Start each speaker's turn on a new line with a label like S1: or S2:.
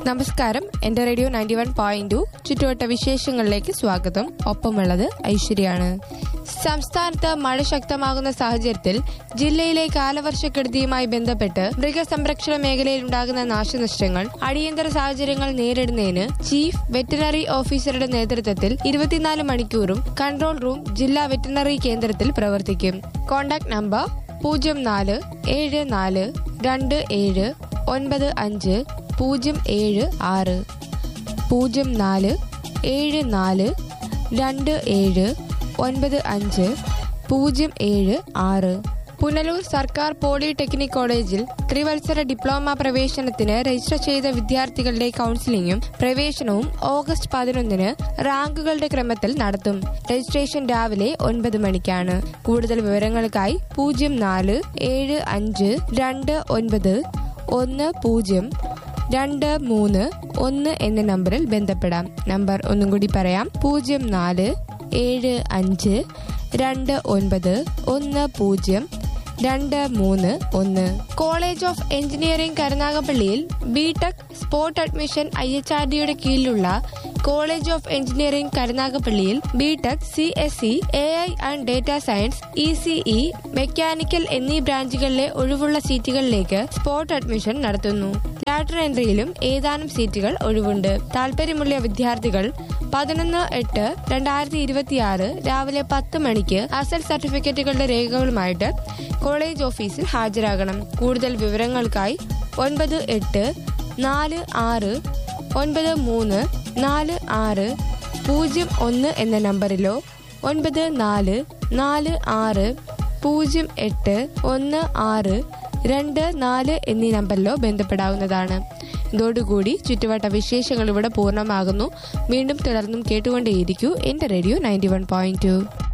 S1: നമസ്കാരം എന്റെ radio ninety one point two ചുറ്റുവട്ട വിശേഷങ്ങളിലേക്ക് സ്വാഗതം ഒപ്പമുള്ളത് ഐശ്വര്യാണ് സംസ്ഥാനത്ത് മഴ ശക്തമാകുന്ന സാഹചര്യത്തിൽ ജില്ലയിലെ കാലവർഷക്കെടുതിയുമായി ബന്ധപ്പെട്ട് മൃഗസംരക്ഷണ മേഖലയിൽ ഉണ്ടാകുന്ന നാശനഷ്ടങ്ങൾ അടിയന്തര സാഹചര്യങ്ങൾ നേരിടുന്നതിന് ചീഫ് വെറ്ററിനറി ഓഫീസറുടെ നേതൃത്വത്തിൽ ഇരുപത്തിനാല് മണിക്കൂറും കൺട്രോൾ റൂം ജില്ലാ വെറ്ററിനറി കേന്ദ്രത്തിൽ പ്രവർത്തിക്കും കോൺടാക്ട് നമ്പർ പൂജ്യം നാല് ഏഴ് നാല് രണ്ട് ഏഴ് ഒൻപത് അഞ്ച് പൂജ്യം ഏഴ് ആറ് പൂജ്യം നാല് ഏഴ് നാല് രണ്ട് ഏഴ് ഒൻപത് അഞ്ച് പൂജ്യം ഏഴ് ആറ് പുനലൂർ സർക്കാർ പോളിടെക്നിക് കോളേജിൽ ത്രിവത്സര ഡിപ്ലോമ പ്രവേശനത്തിന് രജിസ്റ്റർ ചെയ്ത വിദ്യാർത്ഥികളുടെ കൌൺസിലിംഗും പ്രവേശനവും ഓഗസ്റ്റ് പതിനൊന്നിന് റാങ്കുകളുടെ ക്രമത്തിൽ നടത്തും രജിസ്ട്രേഷൻ രാവിലെ ഒൻപത് മണിക്കാണ് കൂടുതൽ വിവരങ്ങൾക്കായി പൂജ്യം നാല് ഏഴ് അഞ്ച് രണ്ട് ഒൻപത് ഒന്ന് പൂജ്യം രണ്ട് മൂന്ന് ഒന്ന് എന്ന നമ്പറിൽ ബന്ധപ്പെടാം നമ്പർ ഒന്നും കൂടി പറയാം പൂജ്യം നാല് ഏഴ് അഞ്ച് രണ്ട് ഒൻപത് ഒന്ന് പൂജ്യം രണ്ട് മൂന്ന് ഒന്ന് കോളേജ് ഓഫ് എഞ്ചിനീയറിംഗ് കരുനാഗപ്പള്ളിയിൽ BTech spot admission I H R ഡിയുടെ കീഴിലുള്ള കോളേജ് ഓഫ് എഞ്ചിനീയറിംഗ് കരുനാഗപ്പള്ളിയിൽ BTech C S C A I and data science E CE mechanical എന്നീ ബ്രാഞ്ചുകളിലെ ഒഴിവുള്ള സീറ്റുകളിലേക്ക് സ്പോട്ട് അഡ്മിഷൻ നടത്തുന്നു ലാറ്റർ എൻട്രിയിലും ഏതാനും സീറ്റുകൾ ഒഴിവുണ്ട് താല്പര്യമുള്ള വിദ്യാർത്ഥികൾ പതിനൊന്ന് എട്ട് രണ്ടായിരത്തി ഇരുപത്തിയാറ് രാവിലെ പത്ത് മണിക്ക് അസൽ സർട്ടിഫിക്കറ്റുകളുടെ രേഖകളുമായിട്ട് കോളേജ് ഓഫീസിൽ ഹാജരാകണം കൂടുതൽ വിവരങ്ങൾക്കായി ഒൻപത് എട്ട് നാല് ആറ് ഒൻപത് മൂന്ന് നാല് ആറ് പൂജ്യം ഒന്ന് എന്ന നമ്പറിലോ ഒൻപത് നാല് നാല് ആറ് പൂജ്യം എട്ട് ഒന്ന് ആറ് രണ്ട് നാല് എന്നീ നമ്പറിലോ ബന്ധപ്പെടാവുന്നതാണ് ഇതോടുകൂടി ചുറ്റുവട്ട വിശേഷങ്ങൾ ഇവിടെ പൂർണ്ണമാകുന്നു വീണ്ടും തുടർന്നും കേട്ടുകൊണ്ടേയിരിക്കൂ എന്റെ radio ninety one point to